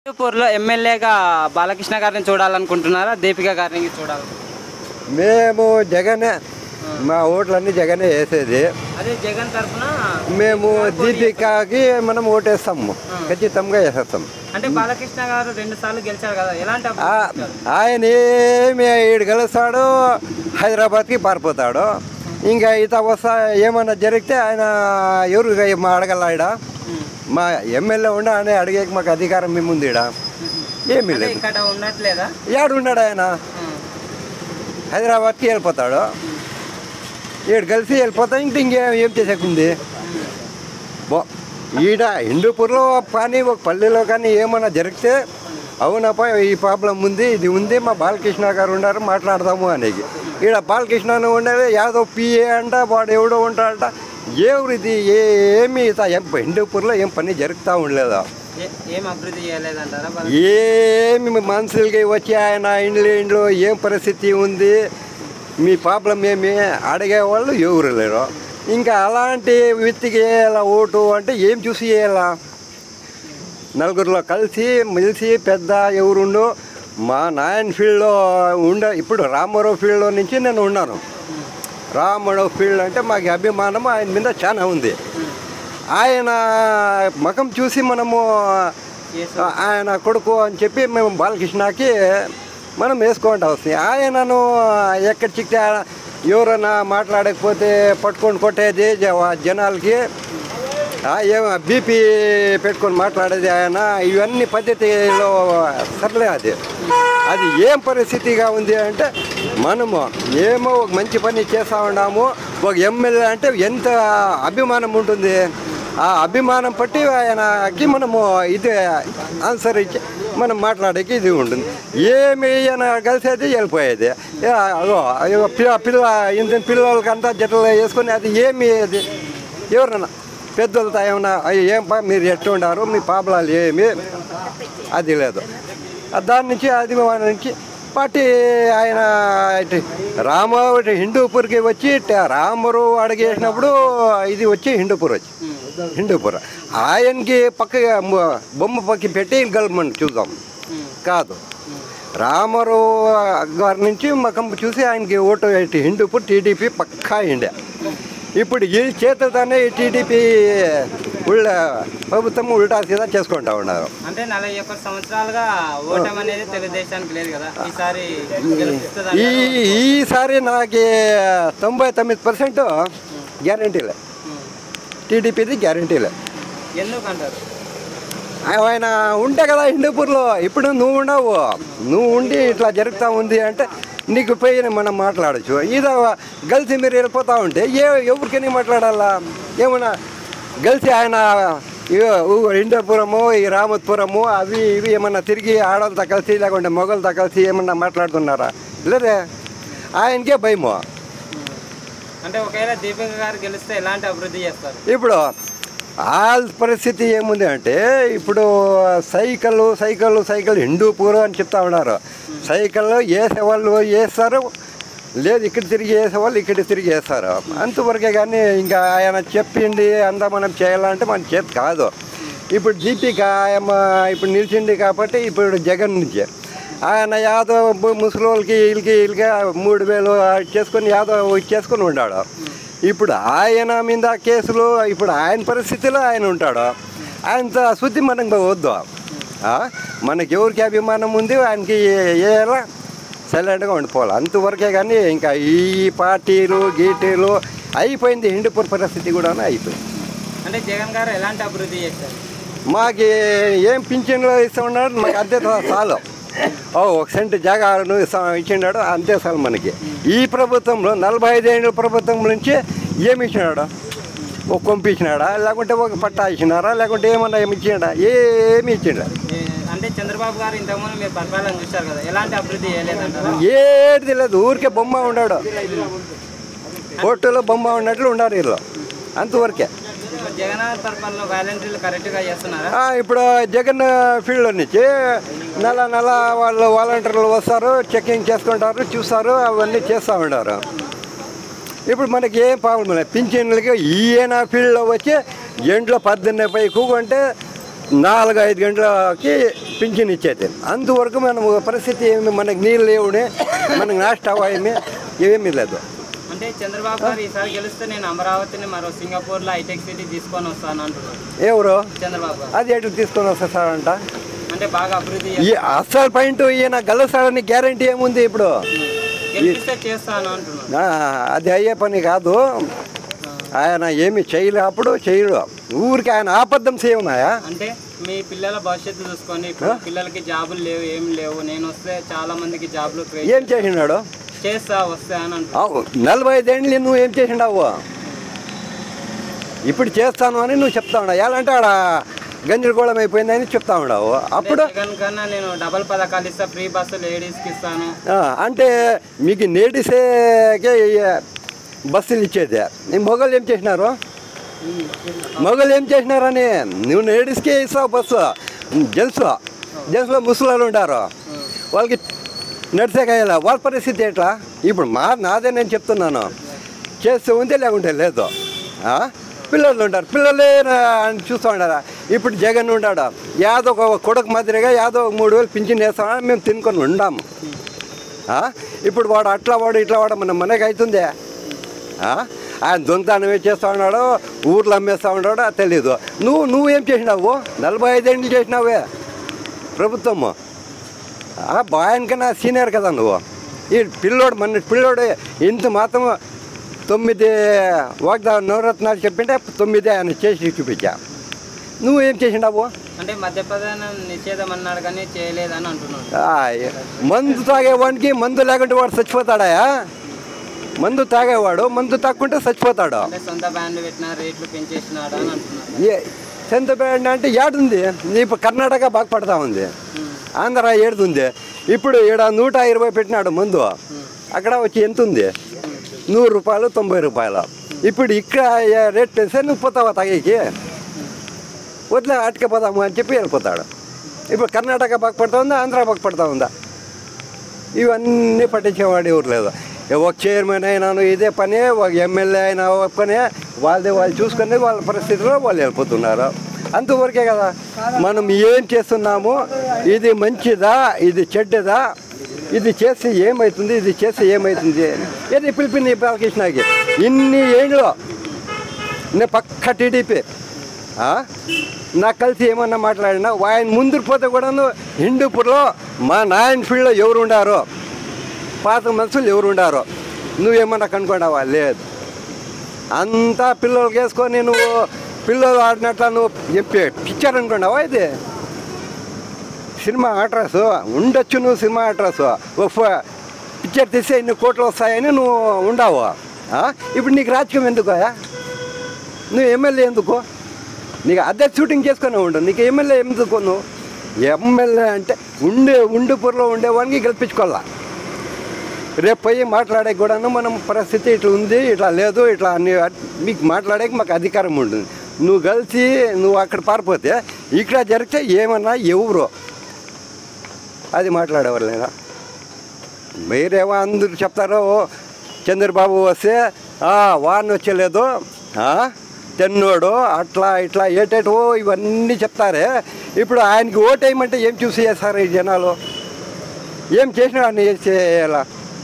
హిందూపూర్లో ఎమ్మెల్యేగా బాలకృష్ణ గారిని చూడాలనుకుంటున్నారా దీపిక గారిని చూడాలి మేము జగనే మా ఓట్లన్నీ జగనే వేసేది అదే జగన్ తరఫున మేము దీపికకి మనం ఓటేస్తాము ఖచ్చితంగా వేసేస్తాం అంటే బాలకృష్ణ గారు రెండు సార్లు గెలిచారు కదా ఎలాంటి ఆ- అభివృద్ధి చేశారు? ఆయన ఏమి ఈడు గెలుస్తాడు హైదరాబాద్కి పారిపోతాడు ఇంకా ఇత వస్తా ఏమన్నా జరిగితే ఆయన ఎవరు మా అడగల ఈడ మా ఎమ్మెల్యే ఉండ అని అడిగే మాకు అధికారం మేము ఉంది ఈడ ఏమీ అంటే లేదు ఇక్కడ ఉండట్లేదా ఏడు ఉన్నాడు ఆయన ఉమ్. హైదరాబాద్కి వెళ్ళిపోతాడు ఈడు కలిసి వెళ్ళిపోతా ఇంక ఇంకేం ఏం చేసేకుంది బో ఈడ హిందూపూర్లో కానీ ఒక పల్లెలో కానీ ఏమన్నా జరిగితే అవునప్ప ఈ ప్రాబ్లం ఉంది ఇది ఉంది మా బాలకృష్ణ గారు ఉన్నారు మాట్లాడదాము అనేది ఈడ బాలకృష్ణ ఉండేది యాదో పిఏ అంట వాడు ఎవడో ఉంటాడంట ఎవరిది ఏమి ఇత- ఏం హిందూపూర్లో ఏం పని జరుగుతూ ఉండలేదు ఏ- ఏం అభివృద్ధి చేయలేదంటారా బాల- ఏమి మనుషులకి వచ్చి ఆయన ఇండ్లు ఇండ్లు ఏం పరిస్థితి ఉంది మీ ప్రాబ్లం ఏమి అడిగేవాళ్ళు ఎవరు లేరు ఇంకా అలాంటి వ్యక్తికి వేయాలా ఓటు అంటే ఏం చూసి వేయాలా నలుగురిలో కలిసి మెలిసి పెద్ద ఎవరుండో మా నాయన్ ఫీల్డ్లో ఉండ ఇప్పుడు రామారావు ఫీల్డ్లో నుంచి నేను ఉన్నాను రామారావు ఫీల్డ్ అంటే మాకు అభిమానం ఆయన మీద చాలా ఉంది ఆయన ముఖం చూసి మనము యేసు. ఆయన కొడుకు అని చెప్పి మేము బాలకృష్ణకి మనం వేసుకోండి వస్తుంది ఆయనను ఎక్కడ చిక్తే ఆడ ఎవరైనా మాట్లాడకపోతే పట్టుకొని కొట్టేది జ- జనాలకి ఆ, ఏం బీపీ పెట్టుకొని మాట్లాడేది ఆయన ఇవన్నీ పద్ధతిలో సర్లే అది అది ఏం పరిస్థితిగా ఉంది అంటే మనము ఏమో ఒక మంచి పని చేస్తూ ఉన్నాము ఒక ఎమ్మెల్యే అంటే ఎంత అభిమానం ఉంటుంది ఆ అభిమానం పట్టి ఆయనకి మనము ఇది ఆన్సర్ ఇచ్చి మనం మాట్లాడేకి ఇది ఉంటుంది ఏమి ఈయన కలిసేది వెళ్ళిపోయేది ఏ, అగో అయ్యో పిల్ల పిల్ల ఇంత పిల్లలకంతా జట్లు వేసుకొని అది ఏమి అది ఎవరన్నా పెద్దలతో ఏమన్నా అయ్యో ఏం పా మీరు ఎట్లా ఉండారు మీ పాపలాలు ఏమి అది లేదు ఆ దాని నుంచి అది నుంచి పార్టీ ఆయన ఇటు రామ ఇటు హిందూపూర్కి వచ్చి ఇటు రామురు అడిగేసినప్పుడు ఇది వచ్చి హిందూపూర్ వచ్చి హిందూపూర్ ఆయనకి పక్క బొమ్మ పక్కి పెట్టి గెలమని చూద్దాం కాదు రామారావు గారి నుంచి మకం చూసి ఆయనకి ఓటు ఇటు హిందూపూర్ టీడీపీ పక్కా ఇండియా ఇప్పుడు ఈ చేతులతోనే ఈ టీడీపీ ఉళ్ళ ప్రభుత్వం ఉల్టా సీదా చేసుకుంటా ఉన్నారు అంటే నలభై ఒక్క సంవత్సరాలుగా ఓటం అనేది తెలుగుదేశానికి లేదు కదా ఈసారి గెలుస్తుందా ఈ ఈసారి నాకు తొంభై తొమ్మిది పర్సెంట్ గ్యారంటీలే టీడీపీది గ్యారంటీలే ఎందుకంటారు ఆయన ఉంటే కదా హిందూపూర్లో ఇప్పుడు నువ్వు ఉండవు నువ్వు ఉండి ఇట్లా జరుగుతూ ఉంది అంటే నీకు పోయి మనం మాట్లాడచ్చు ఇదో గెలిచి మీరు వెళ్ళిపోతా ఉంటే ఏ ఎవరికైనా మాట్లాడాలా ఏమన్నా గెలిచి ఆయన ఇగో ఊ- హిందూపురము ఈ రామత్పురము అవి ఇవి ఏమన్నా తిరిగి ఆడవాళ్ళతో కలిసి లేకుంటే మొగలతో కలిసి ఏమన్నా మాట్లాడుతున్నారా లేదే ఆయనకే భయము అంటే ఒకవేళ దీపిక గారు గెలిస్తే ఎలాంటి అభివృద్ధి చేస్తారు ఇప్పుడు ఆ పరిస్థితి ఏముంది అంటే ఇప్పుడు సైకిల్ సైకిల్ సైకిల్ హిందూపూర్ అని చెప్తా ఉన్నారు సైకిల్ వేసేవాళ్ళు వేస్తారు లేదు ఇక్కడ తిరిగి వేసేవాళ్ళు ఇక్కడ తిరిగి వేస్తారు అంతవరకే కానీ ఇంకా ఆయన చెప్పింది అంతా మనం చేయాలంటే మన చేతి కాదు ఇప్పుడు దీపిక ఆయమ్మ ఇప్పుడు నిలిచింది కాబట్టి ఇప్పుడు జగన్ నుంచి ఆయన యాదో ముసలి వాళ్ళకి వీళ్ళకి వీళ్ళకి మూడు వేలు చేసుకొని యాదో చేసుకొని ఉన్నాడు ఇప్పుడు ఆయన మీద కేసులు ఇప్పుడు ఆయన పరిస్థితిలో ఆయన ఉంటాడు ఆయనతో శుద్ధి మనకు వద్దు ఆ? మనకి ఎవరికి అభిమానం ఉంది ఆయనకి ఏలా సైలెంట్గా ఉండిపోవాలి అంతవరకే కానీ ఇంకా ఈ పార్టీలు గీటీలు అయిపోయింది హిందూపూర్ పరిస్థితి కూడా అయిపోయింది అంటే జగన్ గారు ఎలాంటి అభివృద్ధి చేస్తారు మాకు ఏం పింఛన్లు ఇస్తా ఉన్నాడు మాకు అంతే చాలు ఓ ఒక సెంటు జాగాను ఇస్తా ఇచ్చినాడు అంతే చాలు మనకి ఈ ప్రభుత్వంలో నలభై ఐదేళ్ళ ప్రభుత్వం నుంచి ఏమి ఇచ్చినాడు ఒక కొంపు ఇచ్చినాడా లేకుంటే ఒక పట్టా ఇచ్చినారా లేకుంటే ఏమన్నా ఏమి ఇచ్చినాడా ఏమి ఇచ్చిండా ఏ- అంటే చంద్రబాబు గారు ఇంతకుముందు మీరు పరిపాలన చూశారు కదా ఎలాంటి అభివృద్ధి చేయలేదంటారా ఏది లేదు ఊరికే బొమ్మ ఉన్నాడు కోర్టులో బొమ్మ ఉన్నట్లు ఉన్నారు వీళ్ళు అంతవరకే ఇప్పుడు జగన్ గారి పరిపాలనలో వాలంటీర్లు కరెక్ట్గా చేస్తున్నారా ఆ, ఇప్పుడు జగన్ ఫీల్డ్ నుంచి నెల నెల వాళ్ళు వాలంటీర్లు వస్తారు చెకింగ్ చేసుకుంటారు చూస్తారు అవన్నీ చేస్తూ ఉంటారు ఇప్పుడు మనకి ఏం ప్రాబ్లం లేదు పింఛన్లకి ఈయన ఫీల్డ్లో వచ్చి ఎంట్లో పద్దెనిమిది పై కూకుంటే నాలుగు ఐదు గంటలకి పింఛన్ ఇచ్చేది అంతవరకు మనం పరిస్థితి ఏమి మనకు నీళ్ళు లేవునే మనకు నాస్ట్ అవ్వాయేమి ఏమీ లేదు అంటే చంద్రబాబు గారు ఈసారి గెలిస్తే నేను అమరావతిని మరో సింగపూర్ లో హైటెక్ సిటీ తీసుకొని వస్తాను అంటున్నాను ఎవరు చంద్రబాబు గారు అది ఎటు తీసుకొని వస్తారంట అంటే బాగా అభివృద్ధి ఈ అసలు పాయింట్ ఈయన గెలుస్తాడని గ్యారంటీ ఏముంది ఇప్పుడు గెలిపిస్తే చేస్తాను అంటున్నాను ఆ, అది అయ్యే పని కాదు ఆయన ఏమి చేయలే అప్పుడు చేయడు ఊరికి ఆయన ఆపద్దం చేయన్నాయా అంటే మీ పిల్లల భవిష్యత్తు చూసుకొని ఇప్పుడు పిల్లలకి జాబులు లేవు ఏం లేవు నేను వస్తే చాలా మందికి జాబులు create ఏం చేసినాడు చేస్తా వస్తే అని అంటున్నాను అవు, నలభై ఐదేళ్ళు నువ్వు ఏం చేసిండావు ఇప్పుడు చేస్తాను అని నువ్వు చెప్తా ఉన్నావు ఎలా అంటే ఆడ గంజరగోళం అయిపోయిందని చెప్తా ఉన్నావు అప్పుడు జగన్ కన్నా నేను డబల్ పథకాలు ఇస్తా ఫ్రీ బస్సు లేడీస్ కి ఇస్తాను ఆ, అంటే మీకు నేడిసేకే ఈ బస్సులు ఇచ్చేది నీ మొగలు ఏం చేసినారు మొగలు ఏం చేసినారని నువ్వు లేడీస్కే ఇస్తావు బస్సు జెంట్స్ జెంట్స్లో ముసలాలు ఉంటారు వాళ్ళకి నడిచేకాయల వాళ్ళ పరిస్థితి ఎట్లా ఇప్పుడు మా నాదే నేను చెప్తున్నాను చేస్తే ఉంది లేకుంటే లేదు ఆ? పిల్లలు ఉంటారు పిల్లలే నా- అని చూస్తూ ఉంటారా ఇప్పుడు జగన్ ఉన్నాడు యాదో ఒక కొడుకు మాదిరిగా యాదో ఒక మూడు వేలు పింఛన్ వేస్తామని మేము తినుకొని ఉండాము ఆ? ఇప్పుడు వాడు అట్లా వాడు ఇట్లా వాడు మన మనకి అవుతుందే ఆ? ఆయన దొంగతనం ఏం చేస్తా ఉన్నాడో ఊర్లో అమ్మేస్తా ఉన్నాడో అది తెలీదు నువ్వు నువ్వేం చేసినావు నలభై ఐదేళ్ళు చేసినావే ప్రభుత్వము ఆ బాయనికన్నా సీనియర్ కదా నువ్వు ఈ పిల్లోడు మన పిల్లోడు ఇంత మాత్రం తొమ్మిది వాగ్దా నవరత్నాలు చెప్పింటే తొమ్మిది ఆయన చేసి చూపించా నువ్వేం చేసినావు అంటే మద్యపాన నిషేధం అన్నాడు కానీ చేయలేదని అంటున్నాడు ఆ, మందు తాగేవాడికి మందు లేకుంటే వాడు చచ్చిపోతాడాయా మందు తాగేవాడు మందు తాక్కుంటే చచ్చిపోతాడు అంటే సొంత బ్యాండ్ పెట్టిన రేట్లు పెంచేసినాడు అని అంటున్నాడు ఏ సెంత బ్యాండ్ అంటే ఏడుంది ఇప్పుడు కర్ణాటక బాగుపడతా ఉంది ఆంధ్ర ఏడుంది ఇప్పుడు ఈడ నూట ఇరవై పెట్టినాడు మందు అక్కడ వచ్చి ఎంత ఉంది నూరు రూపాయలు తొంభై రూపాయలు ఇప్పుడు ఇక్కడ ఏ రేట్ పెంచితే నువ్వు పోతావా తాగేకి వదిలే అటుకే పోదాము అని చెప్పి వెళ్ళిపోతాడు ఇప్పుడు కర్ణాటక బాగుపడతా ఉందా ఆంధ్ర బాగుపడతా ఉందా ఇవన్నీ పట్టించేవాడు ఎవరు లేదు ఒక చైర్మన్ అయినాను ఇదే పనే ఒక ఎమ్మెల్యే అయినా ఒక పనే వాళ్ళదే వాళ్ళు చూసుకుని వాళ్ళ పరిస్థితిలో వాళ్ళు వెళ్ళిపోతున్నారు అంతవరకే కదా మనం ఏం చేస్తున్నాము ఇది మంచిదా ఇది చెడ్డదా ఇది చేస్తే ఏమవుతుంది ఇది చేస్తే ఏమవుతుంది ఏది పిలిపింది బాలకృష్ణకి ఇన్ని ఏళ్ళు నేను పక్క టీడీపీ ఆ? నాకు కలిసి ఏమన్నా మాట్లాడినా ఆయన ముందుకు పోతే కూడాను హిందూపూర్లో మా నాయన ఫీల్డ్లో ఎవరు ఉండారో పాత మనుషులు ఎవరు ఉండారో నువ్వేమన్నా కనుక్కోండావా లేదు అంతా పిల్లలకి వేసుకొని నువ్వు పిల్లలు ఆడినట్ల నువ్వు చెప్పి పిక్చర్ అనుకున్నావా ఇది సినిమా అడ్రస్ ఉండొచ్చు నువ్వు సినిమా అడ్రస్ పిక్చర్ తీస్తే ఇన్ని కోట్లు వస్తాయని నువ్వు ఉండవు ఆ? ఇప్పుడు నీకు రాజకీయం ఎందుకోయా నువ్వు ఎమ్మెల్యే ఎందుకు నీకు అదే షూటింగ్ చేసుకునే ఉండు నీకు ఎమ్మెల్యే ఎందుకు నువ్వు ఎమ్మెల్యే అంటే ఉండే ఉండిపూర్లో ఉండేవాడికి గెలిపించుకోవాలా రేపు పోయి మాట్లాడే కూడాను మనం పరిస్థితి ఇట్లా ఉంది ఇట్లా లేదు ఇట్లా అన్ని మీకు మాట్లాడేకి మాకు అధికారం ఉంటుంది నువ్వు కలిసి నువ్వు అక్కడ పారిపోతే ఇక్కడ జరిగితే ఏమన్నా ఎవరు అది మాట్లాడేవారు లేదా మీరేమో అందరు చెప్తారో చంద్రబాబు వస్తే "ఆ, వాన్ వచ్చలేదు ఆ, తెన్నోడు అట్లా ఇట్లా ఏటేటో ఇవన్నీ చెప్తారే ఇప్పుడు ఆయనకి ఓటేయమంటే ఏం చూసి చేస్తారు ఈ జనాలు ఏం చేసినా ఆయన చేయాలా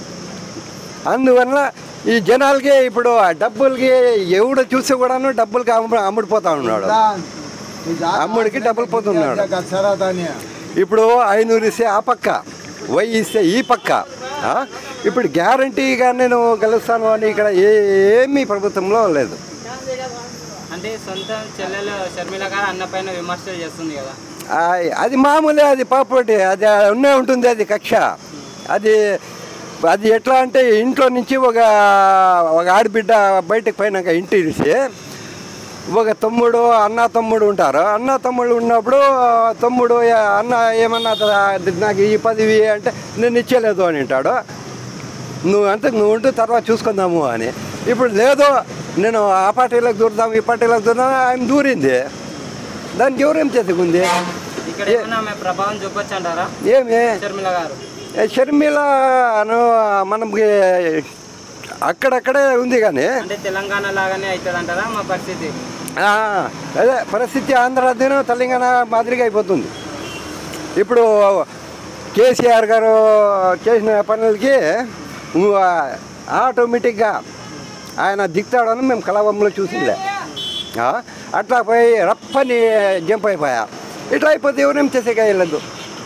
అందువల్ల ఈ జనాలకి ఇప్పుడు ఆ డబ్బులకి ఎవడు చూసి కూడాను డబ్బులకి అమ్ము అమ్ముడిపోతా ఉన్నాడు అమ్ముడికి డబ్బులు పోతున్నాడు ఇప్పుడు ఐనూరు ఇస్తే ఆ పక్క వై ఇస్తే ఈ పక్క ఆ? ఇప్పుడు గ్యారంటీగా నేను గెలుస్తాను అని ఇక్కడ ఏమీ ప్రభుత్వంలో లేదు అంటే సొంత చెల్లెలు షర్మిల గారు అన్న పైన విమర్శలు చేస్తుంది కదా ఆ, అది మామూలే అది పాపటి అది ఉన్నే ఉంటుంది అది కక్ష అది అది ఎట్లా అంటే ఇంట్లో నుంచి ఒక ఒక ఆడబిడ్డ బయటకు పోయినాక ఇంటి తీసి ఒక తమ్ముడు అన్న తమ్ముడు ఉంటారు అన్న తమ్ముడు ఉన్నప్పుడు తమ్ముడు "ఏ- అన్న ఏమన్నా త- నాకు ఈ పదవి అంటే నేను ఇచ్చేలేదు అని అంటాడు నువ్వు అంతే నువ్వు ఉంటూ తర్వాత చూసుకుందాము అని ఇప్పుడు లేదు నేను ఆ పార్టీలోకి దూరుదాం ఈ పార్టీలోకి దూరుదాం ఆయన దూరింది దానికి ఎవరేం చేసుకుంది ఇక్కడ ఏమైనా ఆమె ప్రభావం చూపొచ్చు అంటారా ఏమి షర్మిల గారు ఏ షర్మిల అను మనకి అక్కడక్కడే ఉంది కానీ అంటే తెలంగాణ లాగానే అవుతుంది అంటారా మా పరిస్థితి ఆ, అదే పరిస్థితి ఆంధ్ర దినం తెలంగాణ మాదిరిగా అయిపోతుంది ఇప్పుడు కేసీఆర్ గారు చేసిన పనులకి ఉ- ఆటోమేటిక్గా ఆయన దిగుతాడని మేము కలవంలో చూసిందే ఆ? అట్లా పోయి రప్పని జంప్ అయిపోయా ఇట్లా అయిపోతే ఎవరేం చేసేగా వెళ్ళదు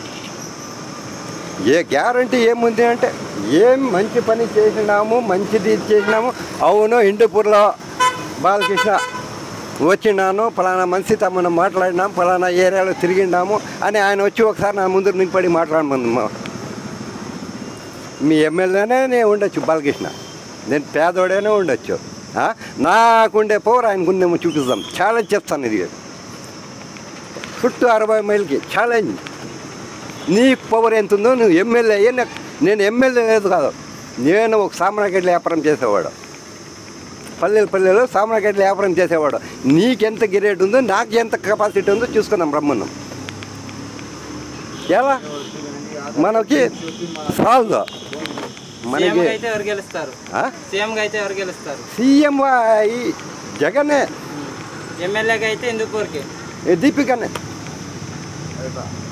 ఏ గ్యారంటీ ఏముంది అంటే ఏం మంచి పని చేసినాము మంచిది చేసినాము అవును ఇండిపూర్లో బాలకృష్ణ వచ్చినాను ఫలానా మనిషితో మనం మాట్లాడినాం ఫలానా ఏరియాలో తిరిగినాము అని ఆయన వచ్చి ఒకసారి నా ముందు నిలబడి మాట్లాడమని మీ ఎమ్మెల్యేనే నేను ఉండొచ్చు బాలకృష్ణ నేను పేదోడైనా ఉండొచ్చు ఆ? నాకుండే పవర్ ఆయనకుందేమో చూపిస్తాం ఛాలెంజ్ చేస్తాను ఇది చుట్టూ అరవై మైల్కి ఛాలెంజ్ నీ పవర్ ఎంత ఉందో నువ్వు ఎమ్మెల్యే అయ్యే నాకు- నేను ఎమ్మెల్యే లేదు కాదు నేను ఒక సామరాకెట్ల వ్యాపారం చేసేవాడు పల్లెలు పల్లెలు సామరాకెట్ల వ్యాపారం చేసేవాడు నీకెంత గిరేట్ ఉందో నాకు ఎంత కెపాసిటీ ఉందో చూసుకుందాం రమ్మన్నాం ఎలా మనకి సాల్వ్ సీఎం మనకి అయితే ఎవరు గెలుస్తారు ఆ? సీఎం అయితే ఎవరు గెలుస్తారు సీఎం ఈ జగనే ఎమ్మెల్యేగా అయితే ఇందుపూర్కి ఈ దీపికనే